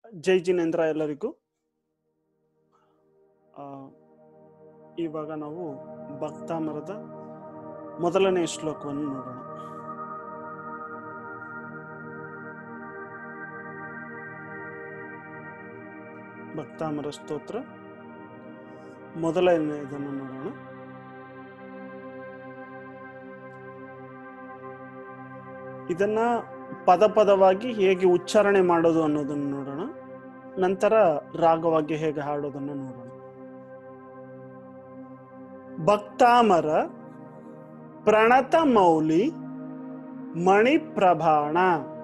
ಜೈ ಜಿನೇಂದ್ರ ಎಲ್ಲರಿಗೂ ಆ, ಇವಾಗ ನಾವು ಭಕ್ತಾಮರದ ಮೊದಲನೇ ಶ್ಲೋಕವನ್ನು ನೋಡೋಣ ಭಕ್ತಾಮರ ಸ್ತೋತ್ರ ಮೊದಲನೆಯದನ್ನು ನೋಡೋಣ ಇದನ್ನ ಪದ ಪದವಾಗಿ ಹೇಗೆ ಉಚ್ಚಾರಣೆ ಮಾಡೋದು ಅನ್ನೋದನ್ನು ನೋಡೋಣ ನಂತರ ರಾಗವಾಗಿ ಹೇಗೆ ಹಾಡೋದನ್ನು ನೋಡೋಣ ಭಕ್ತಾಮರ ಪ್ರಣತ ಮೌಲಿ ಮಣಿಪ್ರಭಾಣ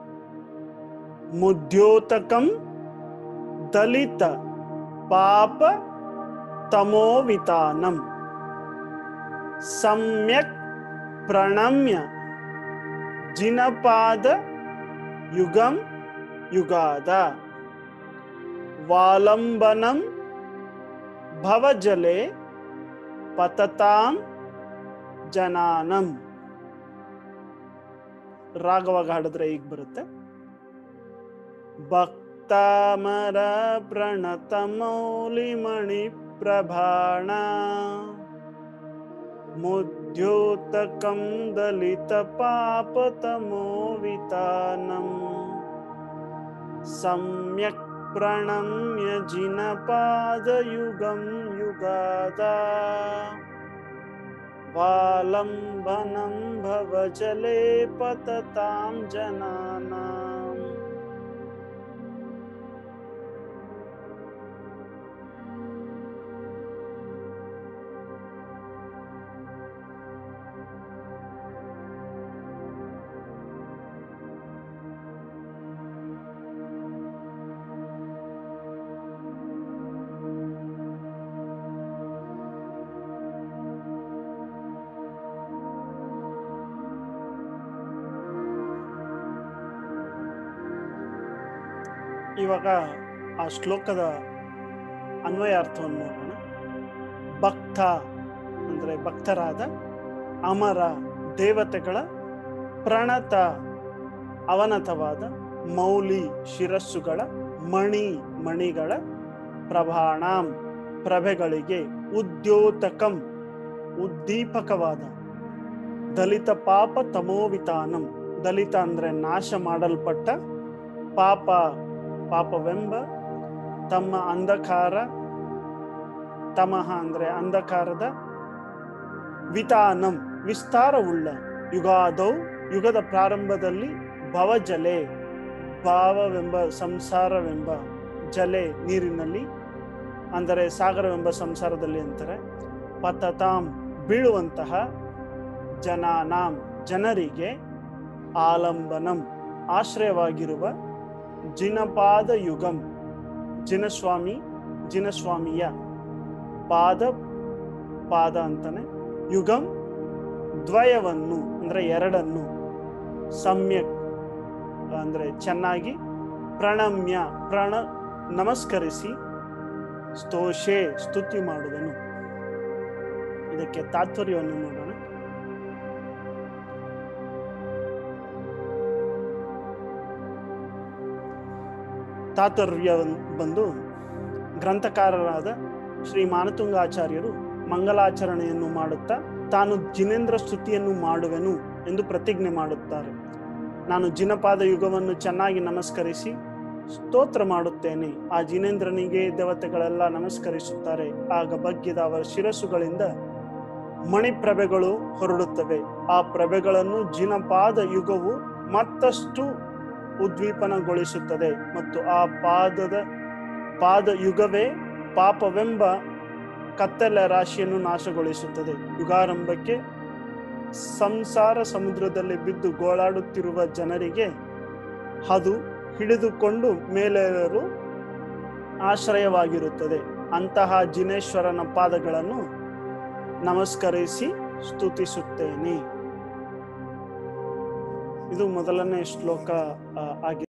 ಮುದ್ಯೋತಕಂ ದಲಿತ ಪಾಪ ತಮೋವಿತಾನಂ ಸಮ್ಯಕ್ ಪ್ರಣಮ್ಯ ಜಿನಪಾದ ಯುಗಂ ಯುಗಾದ ವಾಲಂಬನಂ ಭವಜಲೆ ಪತತಾಂ ಜನಾನಂ ರಾಗವಾಗಿ ಹಾಡಿದ್ರೆ ಈಗ ಬರುತ್ತೆ ಭಕ್ತಾಮರ ಪ್ರಣತ ಮೌಲಿ ಮಣಿ ಪ್ರಭಾಣ ಮುದ್ಯೋತಕಂ ದಲಿತ ಪಾಪತಮೋವಿತಾನಂ ಸಮ್ಯಕ್ ಪ್ರಣಮ್ಯ ಜಿನಪಾದಯುಗಂ ಯುಗಾದ ವಾಲಂಬನಂ ಭವಜಲೆ ಪತತಾಂ ಜನಾನಾಂ ಇವಾಗ ಆ ಶ್ಲೋಕದ ಅನ್ವಯ ಅರ್ಥವನ್ನು ನೋಡೋಣ ಭಕ್ತ ಅಂದ್ರೆ ಭಕ್ತರಾದ ಅಮರ ದೇವತೆಗಳ ಪ್ರಣತ ಅವನತವಾದ ಮೌಲಿ ಶಿರಸ್ಸುಗಳ ಮಣಿ ಮಣಿಗಳ ಪ್ರಭಾಣಾಂ ಪ್ರಭೆಗಳಿಗೆ ಉದ್ಯೋತಕಂ ಉದ್ದೀಪಕವಾದ ದಲಿತ ಪಾಪ ತಮೋವಿತಾನಂ ದಲಿತ ಅಂದ್ರೆ ನಾಶ ಮಾಡಲ್ಪಟ್ಟ ಪಾಪ ಪಾಪವೆಂಬ ತಮ್ಮ ಅಂಧಕಾರ ತಮಹ ಅಂದ್ರೆ ಅಂಧಕಾರದ ವಿತಾನಂ ವಿಸ್ತಾರವುಳ್ಳ ಯುಗಾದೌ ಯುಗದ ಪ್ರಾರಂಭದಲ್ಲಿ ಭವಜಲೆ ಭಾವವೆಂಬ ಸಂಸಾರವೆಂಬ ಜಲೆ ನೀರಿನಲ್ಲಿ ಅಂದರೆ ಸಾಗರವೆಂಬ ಸಂಸಾರದಲ್ಲಿ ಅಂತಾರೆ ಪತತಾಂ ಬೀಳುವಂತಹ ಜನಾನಾಂ ಜನರಿಗೆ ಆಲಂಬನಂ ಆಶ್ರಯವಾಗಿರುವ ಜಿನಪಾದ ಯುಗಂ ಜಿನಸ್ವಾಮಿ ಜಿನಸ್ವಾಮಿಯ ಪಾದ ಪಾದ ಅಂತಾನೆ ಯುಗಂ ದ್ವಯವನ್ನು ಅಂದ್ರೆ ಎರಡನ್ನು ಸಮ್ಯಕ್ ಅಂದ್ರೆ ಚೆನ್ನಾಗಿ ಪ್ರಣಮ್ಯ ಪ್ರಣ ನಮಸ್ಕರಿಸಿ ಸ್ತೋಷೆ ಸ್ತುತಿ ಮಾಡುವನು ಇದಕ್ಕೆ ತಾತ್ಪರ್ಯವನ್ನು ನೋಡೋಣ ತಾತ್ಪರ್ಯ ಬಂದು ಗ್ರಂಥಕಾರರಾದ ಶ್ರೀ ಮಾನತುಂಗಾಚಾರ್ಯರು ಮಂಗಲಾಚರಣೆಯನ್ನು ಮಾಡುತ್ತಾ ತಾನು ಜಿನೇಂದ್ರ ಸ್ತುತಿಯನ್ನು ಮಾಡುವೆನು ಎಂದು ಪ್ರತಿಜ್ಞೆ ಮಾಡುತ್ತಾರೆ ನಾನು ಜಿನಪಾದ ಯುಗವನ್ನು ಚೆನ್ನಾಗಿ ನಮಸ್ಕರಿಸಿ ಸ್ತೋತ್ರ ಮಾಡುತ್ತೇನೆ ಆ ಜಿನೇಂದ್ರನಿಗೆ ದೇವತೆಗಳೆಲ್ಲ ನಮಸ್ಕರಿಸುತ್ತಾರೆ ಆಗ ಬಗ್ಗಿದ ಅವರ ಶಿರಸ್ಸುಗಳಿಂದ ಮಣಿಪ್ರಭೆಗಳು ಹೊರಡುತ್ತವೆ ಆ ಪ್ರಭೆಗಳನ್ನು ಜಿನಪಾದ ಯುಗವು ಮತ್ತಷ್ಟು ಉದ್ವೀಪನಗೊಳಿಸುತ್ತದೆ ಮತ್ತು ಆ ಪಾದದ ಪಾದ ಯುಗವೇ ಪಾಪವೆಂಬ ಕತ್ತಲ ರಾಶಿಯನ್ನು ನಾಶಗೊಳಿಸುತ್ತದೆ ಯುಗಾರಂಭಕ್ಕೆ ಸಂಸಾರ ಸಮುದ್ರದಲ್ಲಿ ಬಿದ್ದು ಗೋಳಾಡುತ್ತಿರುವ ಜನರಿಗೆ ಅದು ಹಿಡಿದುಕೊಂಡು ಮೇಲೇರಲು ಆಶ್ರಯವಾಗಿರುತ್ತದೆ ಅಂತಹ ಜಿನೇಶ್ವರನ ಪಾದಗಳನ್ನು ನಮಸ್ಕರಿಸಿ ಸ್ತುತಿಸುತ್ತೇನೆ ಇದು ಮೊದಲನೇ ಶ್ಲೋಕ ಆ, ಆಗಿದೆ